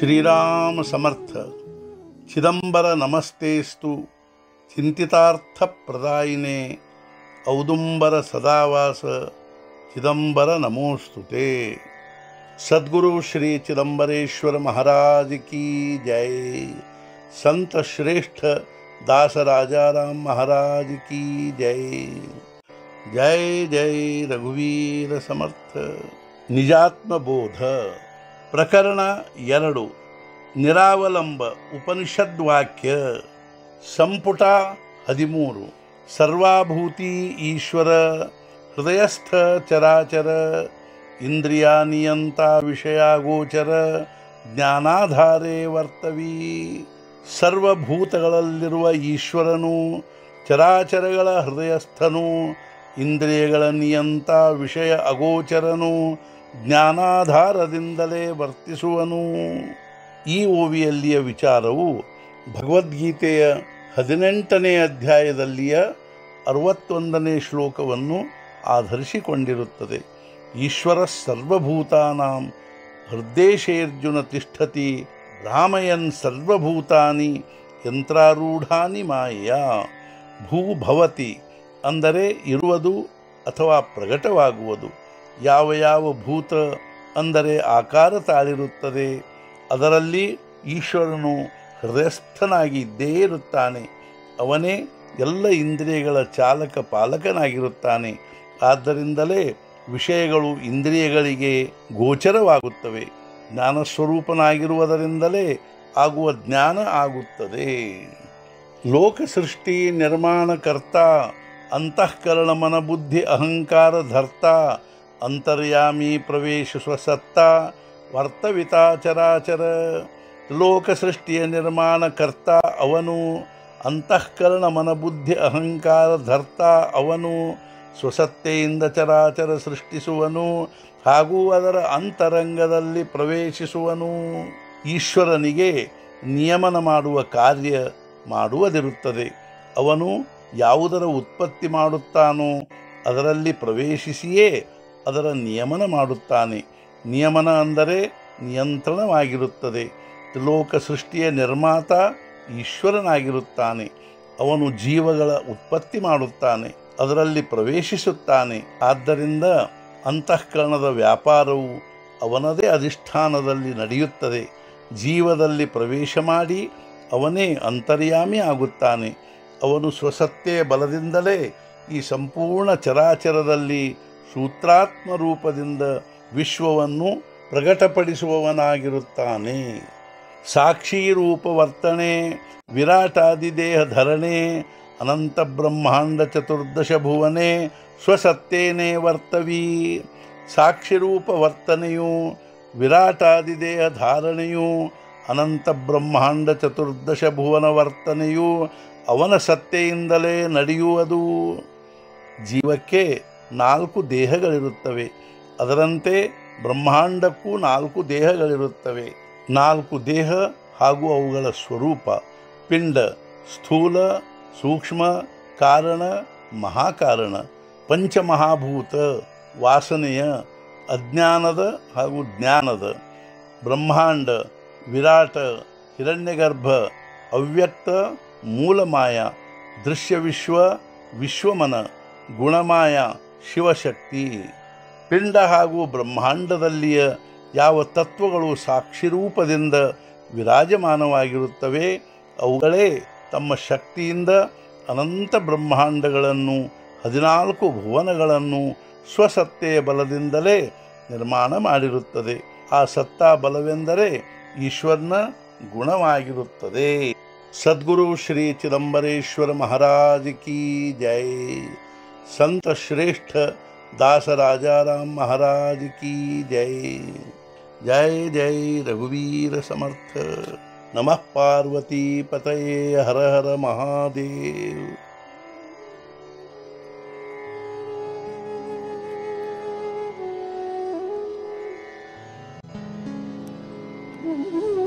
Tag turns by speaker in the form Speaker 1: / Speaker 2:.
Speaker 1: ಶ್ರೀರಾಮ ಸಮರ್ಥ ಚಿದಂಬರ ನಮಸ್ತೇಸ್ತು ಚಿಂತಿತಾರ್ಥ ಪ್ರದಾಯಿನೇ ಔದುಂಬರ ಸದಾವಾಸ ಚಿದಂಬರ ನಮೋಸ್ತುತೆ सदगुरु श्री चिदम्बरेश्वर महाराज की जय संत श्रेष्ठ दास राजाराम महाराज की जय जय जय ರಘುವೀರ ಸಮರ್ಥ ನಿಜಾತ್ಮ ಬೋಧ ಪ್ರಕರಣ ಎರಡು ನಿರಾವಲಂಬ ಉಪನಿಷದ್ ವಾಕ್ಯ ಸಂಪುಟ ಹದಿಮೂರು ಸರ್ವಾಭೂತಿ ಈಶ್ವರ ಹೃದಯಸ್ಥ ಚರಾಚರ ಇಂದ್ರಿಯಾನಿಯಂತ ವಿಷಯಾಗೋಚರ ಜ್ಞಾನಾಧಾರೇ ವರ್ತವಿ ಸರ್ವಭೂತಗಳಲ್ಲಿರುವ ಈಶ್ವರನು ಚರಾಚರಗಳ ಹೃದಯಸ್ಥನು ಇಂದ್ರಿಯಗಳ ನಿಯಂತ ವಿಷಯ ಅಗೋಚರನು ಜ್ಞಾನಾಧಾರದಿಂದಲೇ ವರ್ತಿಸುವನು ಈ ಓವಿಯಲ್ಲಿಯ ವಿಚಾರವು ಭಗವದ್ಗೀತೆಯ ಹದಿನೆಂಟನೇ ಅಧ್ಯಾಯದಲ್ಲಿಯ ಅರವತ್ತೊಂದನೇ ಶ್ಲೋಕವನ್ನು ಆಧರಿಸಿಕೊಂಡಿರುತ್ತದೆ ಈಶ್ವರ ಸರ್ವಭೂತಾನಾಂ ಹೃದ್ದೇಶೇರ್ಜುನ ತಿಷ್ಠತಿ ಭ್ರಾಮಯನ್ ಸರ್ವಭೂತಾನಿ ಯಂತ್ರಾರೂಢಾನಿ ಮಾಯೆಯ ಭೂಭವತಿ ಅಂದರೆ ಇರುವುದು ಅಥವಾ ಪ್ರಕಟವಾಗುವುದು ಯಾವ ಯಾವ ಭೂತ ಅಂದರೆ ಆಕಾರ ತಾಳಿರುತ್ತದೆ ಅದರಲ್ಲಿ ಈಶ್ವರನು ಹೃದಯಸ್ಥನಾಗಿ ಇದ್ದೇ ಇರುತ್ತಾನೆ ಅವನೇ ಎಲ್ಲ ಇಂದ್ರಿಯಗಳ ಚಾಲಕ ಪಾಲಕನಾಗಿರುತ್ತಾನೆ ಆದ್ದರಿಂದಲೇ ವಿಷಯಗಳು ಇಂದ್ರಿಯಗಳಿಗೆ ಗೋಚರವಾಗುತ್ತವೆ ಜ್ಞಾನಸ್ವರೂಪನಾಗಿರುವುದರಿಂದಲೇ ಆಗುವ ಜ್ಞಾನ ಆಗುತ್ತದೆ ಲೋಕ ಸೃಷ್ಟಿ ನಿರ್ಮಾಣಕರ್ತ ಅಂತಃಕರಣ ಮನ ಬುದ್ಧಿ ಅಹಂಕಾರ ಧರ್ತ ಅಂತರ್ಯಾಮಿ ಪ್ರವೇಶ ಸ್ವಸತ್ತ ವರ್ತವಿತ ಚರಾಚರ ಲೋಕ ಸೃಷ್ಟಿಯ ನಿರ್ಮಾಣಕರ್ತ ಅವನು ಅಂತಃಕರಣ ಮನಬುದ್ಧಿ ಅಹಂಕಾರ ಧರ್ತ ಅವನು ಸ್ವಸತ್ತೆಯಿಂದ ಚರಾಚರ ಸೃಷ್ಟಿಸುವನು ಹಾಗೂ ಅದರ ಅಂತರಂಗದಲ್ಲಿ ಪ್ರವೇಶಿಸುವನು ಈಶ್ವರನಿಗೆ ನಿಯಮನ ಮಾಡುವ ಕಾರ್ಯ ಮಾಡುವುದಿರುತ್ತದೆ ಅವನು ಯಾವುದರ ಉತ್ಪತ್ತಿ ಮಾಡುತ್ತಾನೋ ಅದರಲ್ಲಿ ಪ್ರವೇಶಿಸಿಯೇ ಅದರ ನಿಯಮನ ಮಾಡುತ್ತಾನೆ ನಿಯಮನ ಅಂದರೆ ನಿಯಂತ್ರಣವಾಗಿರುತ್ತದೆ ಲೋಕ ಸೃಷ್ಟಿಯ ನಿರ್ಮಾತ ಈಶ್ವರನಾಗಿರುತ್ತಾನೆ ಅವನು ಜೀವಗಳ ಉತ್ಪತ್ತಿ ಮಾಡುತ್ತಾನೆ ಅದರಲ್ಲಿ ಪ್ರವೇಶಿಸುತ್ತಾನೆ ಆದ್ದರಿಂದ ಅಂತಃಕರಣದ ವ್ಯಾಪಾರವು ಅವನದೇ ಅಧಿಷ್ಠಾನದಲ್ಲಿ ನಡೆಯುತ್ತದೆ ಜೀವದಲ್ಲಿ ಪ್ರವೇಶ ಮಾಡಿ ಅವನೇ ಅಂತರ್ಯಾಮಿ ಆಗುತ್ತಾನೆ ಅವನು ಸ್ವಸತ್ತೆಯ ಬಲದಿಂದಲೇ ಈ ಸಂಪೂರ್ಣ ಚರಾಚರದಲ್ಲಿ ಸೂತ್ರಾತ್ಮ ರೂಪದಿಂದ ವಿಶ್ವವನ್ನು ಪ್ರಕಟಪಡಿಸುವವನಾಗಿರುತ್ತಾನೆ ಸಾಕ್ಷಿ ರೂಪ ವರ್ತನೆ ವಿರಾಟಾದಿದೇಹ ಧರಣೆ ಅನಂತ ಬ್ರಹ್ಮಾಂಡ ಚತುರ್ದಶ ಭುವನೆ ಸ್ವಸತ್ತೇನೆ ವರ್ತವಿ ಸಾಕ್ಷಿರೂಪ ವರ್ತನೆಯು ವಿರಾಟಾದಿದೇಹ ಧಾರಣೆಯು ಅನಂತ ಬ್ರಹ್ಮಾಂಡ ಚತುರ್ದಶ ಭುವನ ವರ್ತನೆಯು ಅವನ ಸತ್ತೆಯಿಂದಲೇ ನಡೆಯುವುದು ಜೀವಕ್ಕೆ ನಾಲ್ಕು ದೇಹಗಳಿರುತ್ತವೆ ಅದರಂತೆ ಬ್ರಹ್ಮಾಂಡಕ್ಕೂ ನಾಲ್ಕು ದೇಹಗಳಿರುತ್ತವೆ ನಾಲ್ಕು ದೇಹ ಹಾಗೂ ಅವುಗಳ ಸ್ವರೂಪ ಪಿಂಡ ಸ್ಥೂಲ ಸೂಕ್ಷ್ಮ ಕಾರಣ ಮಹಾಕಾರಣ ಪಂಚಮಹಾಭೂತ ವಾಸನೆಯ ಅಜ್ಞಾನದ ಹಾಗೂ ಜ್ಞಾನದ ಬ್ರಹ್ಮಾಂಡ ವಿರಾಟ ಹಿರಣ್ಯಗರ್ಭ ಅವ್ಯಕ್ತ ಮೂಲಮಾಯ ದೃಶ್ಯವಿಶ್ವ ವಿಶ್ವಮನ ಗುಣಮಾಯ ಶಿವಶಕ್ತಿ ಪಿಂಡ ಹಾಗೂ ಬ್ರಹ್ಮಾಂಡದಲ್ಲಿಯ ಯಾವ ತತ್ವಗಳು ಸಾಕ್ಷಿರೂಪದಿಂದ ವಿರಾಜಮಾನವಾಗಿರುತ್ತವೆ ಅವುಗಳೇ ತಮ್ಮ ಶಕ್ತಿಯಿಂದ ಅನಂತ ಬ್ರಹ್ಮಾಂಡಗಳನ್ನು ಹದಿನಾಲ್ಕು ಭುವನಗಳನ್ನು ಸ್ವಸತ್ತೆಯ ಬಲದಿಂದಲೇ ನಿರ್ಮಾಣ ಮಾಡಿರುತ್ತದೆ ಆ ಸತ್ತಾ ಬಲವೆಂದರೆ ಈಶ್ವರನ ಗುಣವಾಗಿರುತ್ತದೆ ಸದ್ಗುರು ಶ್ರೀ ಚಿದಂಬರೇಶ್ವರ ಮಹಾರಾಜ್ ಕಿ ಜೈ ಸಂತ ಶ್ರೇಷ್ಠ दास राजा राम महाराज की जय जय जय रघुवीर समर्थ नमः पार्वती पतये हर हर महादेव
Speaker 2: Mm-hmm.